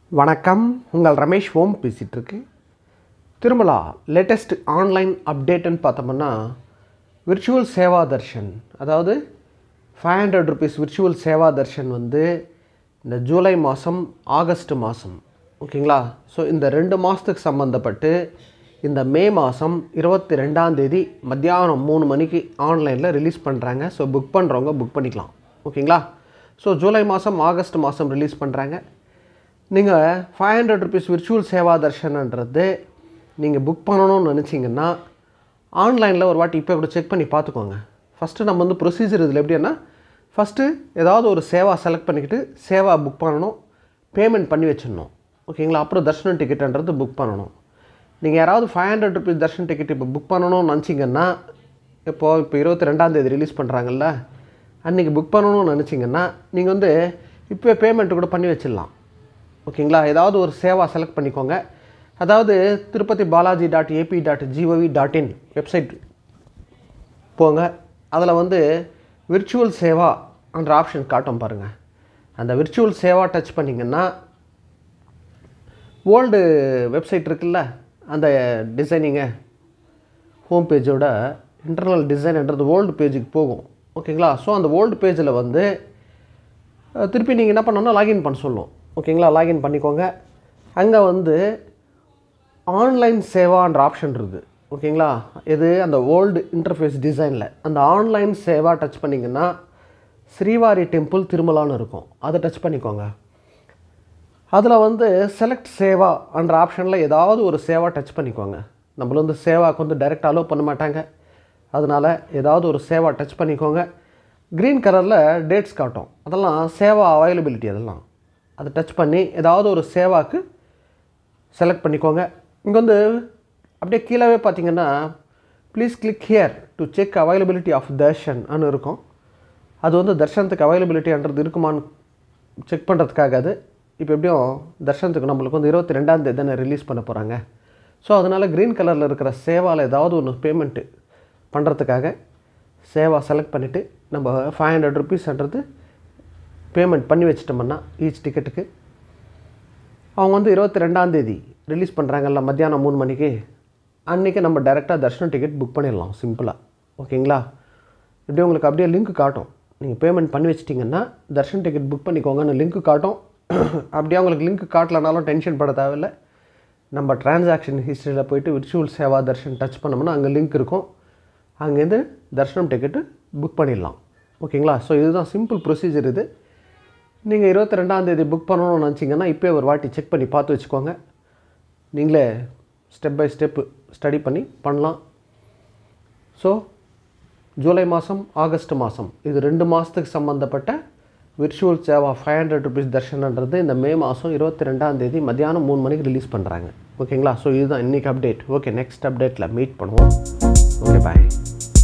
வணக்கம் உங்கள் ரமேஷ் ஓம் பேசிகிட்டு இருக்கு திருமலா லேட்டஸ்ட் ஆன்லைன் அப்டேட்டுன்னு பார்த்தோம்னா விர்ச்சுவல் சேவா தர்ஷன் அதாவது five hundred rupees virtual seva darshan வந்து இந்த ஜூலை மாதம் ஆகஸ்ட் மாதம் ஓகேங்களா ஸோ இந்த ரெண்டு மாதத்துக்கு சம்மந்தப்பட்டு இந்த மே மாதம் இருபத்தி ரெண்டாம் தேதி மத்தியானம் மூணு மணிக்கு ஆன்லைனில் ரிலீஸ் பண்ணுறாங்க ஸோ புக் பண்ணுறவங்க புக் பண்ணிக்கலாம் ஓகேங்களா ஸோ ஜூலை மாதம் ஆகஸ்ட் மாதம் ரிலீஸ் பண்ணுறாங்க நீங்கள் five hundred rupees virtual seva தர்ஷன்ன்றது நீங்கள் புக் பண்ணணும்னு நினச்சிங்கன்னா ஆன்லைனில் ஒரு வாட்டி இப்போ கூட செக் பண்ணி பார்த்துக்கோங்க ஃபஸ்ட்டு நம்ம வந்து ப்ரொசீஜர் இதில் எப்படின்னா ஃபஸ்ட்டு ஏதாவது ஒரு சேவா செலக்ட் பண்ணிக்கிட்டு சேவா புக் பண்ணணும் பேமெண்ட் பண்ணி வச்சிடணும் ஓகேங்களா அப்புறம் தர்ஷனம் டிக்கெட்டுன்றது புக் பண்ணணும் நீங்கள் யாராவது five hundred rupees darshan ticket இப்போ புக் பண்ணணும்னு நினச்சிங்கன்னா இப்போது இப்போ இருபத்தி ரெண்டாந்தேதி ரிலீஸ் பண்ணுறாங்கல்ல அன்றைக்கி புக் பண்ணணும்னு நினச்சிங்கன்னா நீங்கள் வந்து இப்போ பேமெண்ட் கூட பண்ணி வச்சிடலாம் ஓகேங்களா ஏதாவது ஒரு சேவா செலக்ட் பண்ணிக்கோங்க அதாவது Tirupati Balaji dot AP dot G O V dot in website போங்க அதில் வந்து விர்ச்சுவல் சேவா என்ற ஆப்ஷன் காட்டும் பாருங்கள் அந்த விர்ச்சுவல் சேவா டச் பண்ணிங்கன்னா ஓல்டு வெப்சைட் இருக்குல்ல அந்த டிசைனிங்க ஹோம் பேஜோட இன்டர்னல் டிசைன்ன்றது ஓல்டு பேஜுக்கு போகும் ஓகேங்களா ஸோ அந்த ஓல்டு பேஜில் வந்து அஹ், திருப்பி நீங்கள் என்ன பண்ணணும்னா லாகின் பண்ண சொல்லும் ஓகேங்களா லாகின் பண்ணிக்கோங்க அங்கே வந்து ஆன்லைன் சேவான்ற ஆப்ஷன் இருக்குது ஓகேங்களா இது அந்த ஓல்டு இன்டர்ஃபேஸ் டிசைனில் அந்த ஆன்லைன் சேவா டச் பண்ணிங்கன்னா ஸ்ரீவாரி டெம்பிள் திருமலான்னு இருக்கும் அதை டச் பண்ணிக்கோங்க அதில் வந்து செலக்ட் சேவா என்ற ஆப்ஷனில் ஏதாவது ஒரு சேவா டச் பண்ணிக்கோங்க நம்மள வந்து சேவாக்கு வந்து டைரெக்ட் அலோவ் பண்ண மாட்டாங்க அதனால் ஏதாவது ஒரு சேவா டச் பண்ணிக்கோங்க க்ரீன் கலரில் டேட்ஸ் காட்டும் அதெல்லாம் சேவா அவைலபிலிட்டி அதெல்லாம் அதை டச் பண்ணி ஏதாவது ஒரு சேவாக்கு செலக்ட் பண்ணிக்கோங்க இங்கே வந்து அப்படியே கீழவே பார்த்தீங்கன்னா please click here to check availability of darshan அன்னு இருக்கும் அது வந்து தர்ஷனத்துக்கு அவைலபிலிட்டின்றது இருக்குமான்னு செக் பண்ணுறதுக்காக அது இப்போ எப்படியும் தர்ஷனத்துக்கு நம்மளுக்கு வந்து இருபத்தி ரெண்டாம் தேதி தானே ரிலீஸ் பண்ண போகிறாங்க ஸோ அதனால் க்ரீன் கலரில் இருக்கிற சேவாவில் ஏதாவது ஒன்று பேமெண்ட்டு பண்ணுறதுக்காக சேவா செலக்ட் பண்ணிவிட்டு நம்ம ஃபைவ் ஹண்ட்ரட் ருபீஸ்ன்றது பேமெண்ட் பண்ணி வச்சிட்டோம்னா ஈச் டிக்கெட்டுக்கு அவங்க வந்து இருபத்தி ரெண்டாந்தேதி ரிலீஸ் பண்ணுறாங்கல்ல மத்தியானம் மூணு மணிக்கு அன்றைக்கி நம்ம டைரெக்டாக தர்ஷனம் டிக்கெட் புக் பண்ணிடலாம் சிம்பிளாக ஓகேங்களா இப்படி உங்களுக்கு அப்படியே லிங்க் காட்டும் நீங்கள் பேமெண்ட் பண்ணி வச்சிட்டிங்கன்னா தர்ஷன் டிக்கெட் புக் பண்ணிக்கோங்கன்னு லிங்க் காட்டும் அப்படியே உங்களுக்கு லிங்க் காட்டலனாலும் டென்ஷன் பட தேவையில்லை நம்ம டிரான்சாக்ஷன் ஹிஸ்ட்ரியில் போயிட்டு விர்ச்சுவல் சேவா தர்ஷன் டச் பண்ணோம்னா அங்கே லிங்க் இருக்கும் அங்கேருந்து தர்ஷனம் டிக்கெட்டு புக் பண்ணிடலாம் ஓகேங்களா ஸோ இதுதான் சிம்பிள் ப்ரொசீஜர் இது நீங்கள் இருபத்தி ரெண்டாந்தேதி புக் பண்ணணும்னு நினச்சிங்கன்னா இப்போயே ஒரு வாட்டி செக் பண்ணி பார்த்து வச்சுக்கோங்க நீங்களே ஸ்டெப் பை ஸ்டெப்பு ஸ்டடி பண்ணி பண்ணலாம் ஸோ ஜூலை மாதம் ஆகஸ்ட் மாதம் இது ரெண்டு மாதத்துக்கு சம்மந்தப்பட்ட virtual seva five hundred rupees தர்ஷனன்றது இந்த மே மாதம் இருபத்தி ரெண்டாந்தேதி மத்தியானம் மூணு மணிக்கு ரிலீஸ் பண்ணுறாங்க ஓகேங்களா ஸோ இதுதான் இன்றைக்கி அப்டேட் ஓகே நெக்ஸ்ட் அப்டேட்டில் மீட் பண்ணுவோம் ஓகே பாய்